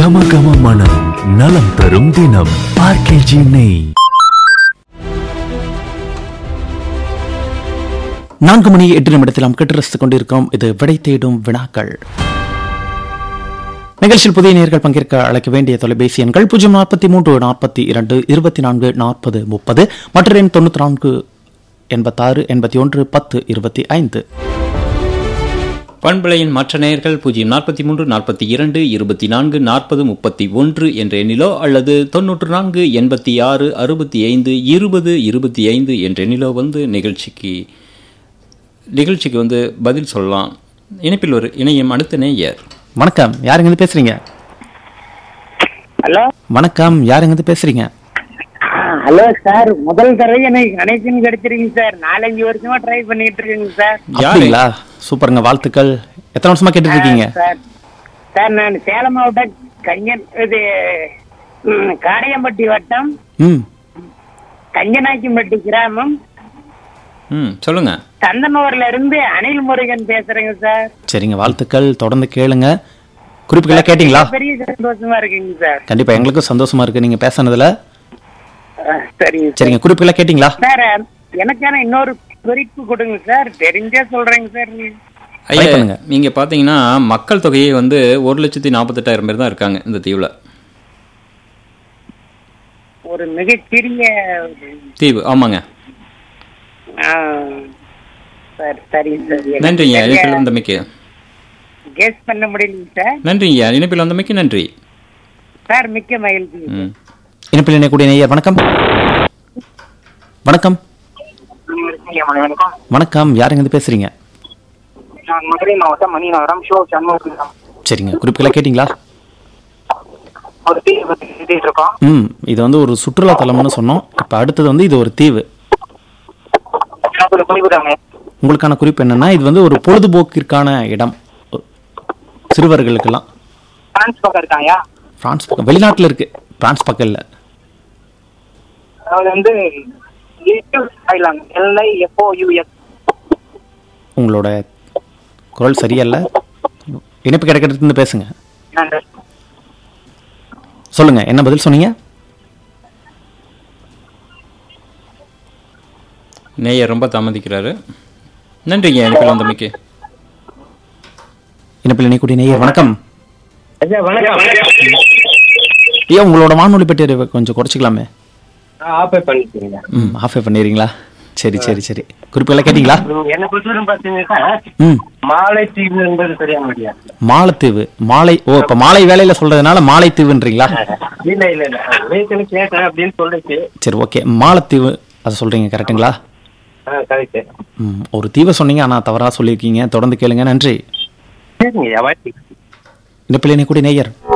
கம கம மனம் நலம் தரும் தினம் ஆர்கேஜி நெய் நான்கு மணி எட்டு நிமிடத்தில் நாம் கேட்டு ரசித்துக் கொண்டிருக்கிறோம் இது விடை தேடும் வினாக்கள் நிகழ்ச்சியில் புதிய நேர்கள் பங்கேற்க அழைக்க வேண்டிய தொலைபேசி எண்கள் பூஜ்ஜியம் நாற்பத்தி மூன்று நாற்பத்தி இரண்டு இருபத்தி நான்கு நாற்பது முப்பது மற்ற எண் தொண்ணூற்றி நான்கு எண்பத்தாறு எண்பத்தி ஒன்று பத்து இருபத்தி ஐந்து பண்பலையின் மற்ற நேயர்கள் பூஜ்ஜியம் நாற்பத்தி மூன்று நாற்பத்தி இரண்டு இருபத்தி நான்கு நாற்பது முப்பத்தி ஒன்று என்ற எண்ணிலோ அல்லது தொன்னூற்று நான்கு எண்பத்தி ஆறு அறுபத்தி ஐந்து இருபது இருபத்தி ஐந்து என்ற எண்ணிலோ வந்து நிகழ்ச்சிக்கு நிகழ்ச்சிக்கு வந்து பதில் சொல்லலாம் இணைப்பில் ஒரு இணையம் அடுத்த நேயர் வணக்கம் யாருங்க இருந்து பேசுறீங்க ஹலோ வணக்கம் யாருங்க இருந்து பேசுறீங்க ஹலோ சார் முதல் தடவை எனக்கு கனெக்ஷன் கிடைச்சிருக்குங்க சார் நாலஞ்சு வருஷமா ட்ரை பண்ணிட்டு இருக்கேங்க சார் யாரு? அப்படிங்களா சூப்பருங்க வாழ்த்துக்கள் எத்தனை வருஷமா கேட்டுட்டு இருக்கீங்க சார் சார் நான் சேலம் மாவட்டம் கஞ்சன் இது ம், காடையம்பட்டி வட்டம் ம் கஞ்சனாக்கிம்பட்டி கிராமம் ம் சொல்லுங்க தந்தனூர்ல இருந்து அனில் முருகன் பேசுறேங்க சார் சரிங்க வாழ்த்துக்கள் தொடர்ந்து கேளுங்க குறிப்புகளை கேட்டிங்களா பெரிய சந்தோஷமா இருக்குங்க சார் கண்டிப்பா எங்களுக்கும் சந்தோஷமா இருக்கு நீங்க பேசுனதுல ஆ, சரிங்க சார் சரிங்க குறிப்புகளை கேட்டிங்களா சார் எனக்கான இன்னொரு குறிப்பு கொடுங்க சார் தெரிஞ்சே சொல்றேங்க சார் நீங்க ஐயா பண்ணுங்க. நீங்க பாத்தீங்கன்னா மக்கள் தொகையே வந்து ஒரு லட்சத்தி நாற்பத்தெட்டாயிரம் பேர் தான் இருக்காங்க இந்த தீவுல ஒரு மிகச்சிறிய தீவு ஆமாங்க ஆ, சார் சரிங்க சார் நன்றிங்க இணைப்பில் வந்தமைக்கு கெஸ் பண்ண முடியலைங்க சார் நன்றிங்க இணைப்பில் வந்தமைக்கு நன்றி சார் மிக்க மகிழ்ச்சி ம் இணைப்பில் இணையக்கூடிய நேயர் வணக்கம் வணக்கம் வணக்கம் வணக்கம் யாருங்க இருந்து பேசுறீங்க நான் மதுரை மாவட்டம் மணிநகரம் ஷோ சண்முகம் சரிங்க குறிப்புகளை கேட்டிங்களா ஒரு தீவு பத்தி பேசிட்டு இருக்கோம் ம் இது வந்து ஒரு சுற்றுலா தலம்னு சொன்னோம் இப்போ அடுத்தது வந்து இது ஒரு தீவு எனக்கு ஒரு குறிப்பு தாங்க உங்களுக்கான குறிப்பு என்னன்னா இது வந்து ஒரு பொழுதுபோக்கிற்கான இடம் சிறுவர்களுக்கெல்லாம் பிரான்ஸ் பக்கம் இருக்காங்க பிரான்ஸ் பக்கம் வெளிநாட்டில் இருக்கு பிரான்ஸ் பக்கம் இல்லை அது வந்து ஐலாண்ட் எல்ஐ எஃப்ஓ யூஎஸ் உங்களோட குரல் சரியல்ல இணைப்பு கிடைக்கிறது பேசுங்க நன்றி சொல்லுங்க என்ன பதில் சொன்னீங்க நேயர் ரொம்ப தாமதிக்கிறாரு நன்றிங்க இணைப்பில் வந்தமைக்கு இணைப்பில் இணையக்கூடிய நேயர் வணக்கம் வணக்கம் ஐயா உங்களோட வானொலி பெட்டி கொஞ்சம் குறைச்சிக்கலாமே ஆப்பே பண்ணிக்கிறீங்க ம் ஆஃபே பண்ணிடுறீங்களா சரி சரி சரி குறிப்பெல்லாம் கேட்டிங்களா என்ன பொறுத்தவரை பார்த்தீங்கன்னா ம் மாலை தீவு என்பது சரியா முடியாது மாலத்தீவு மாலை ஓ இப்போ மாலை வேலையில் சொல்றதுனால மாலைத்தீவுன்றீங்களா இல்ல இல்ல இல்ல வீட்டுல கேட்டேன் அப்படின்னு சொல்லிச்சு சரி ஓகே மாலத்தீவு அதை சொல்றீங்க கரெக்ட்டுங்களா கரெக்ட் ம் ஒரு தீவை சொன்னீங்க ஆனால் தவறாக சொல்லியிருக்கீங்க தொடர்ந்து கேளுங்க நன்றி சரிங்க வாய்ப்பு இணைப்பில் இணையக்கூடிய நேயர்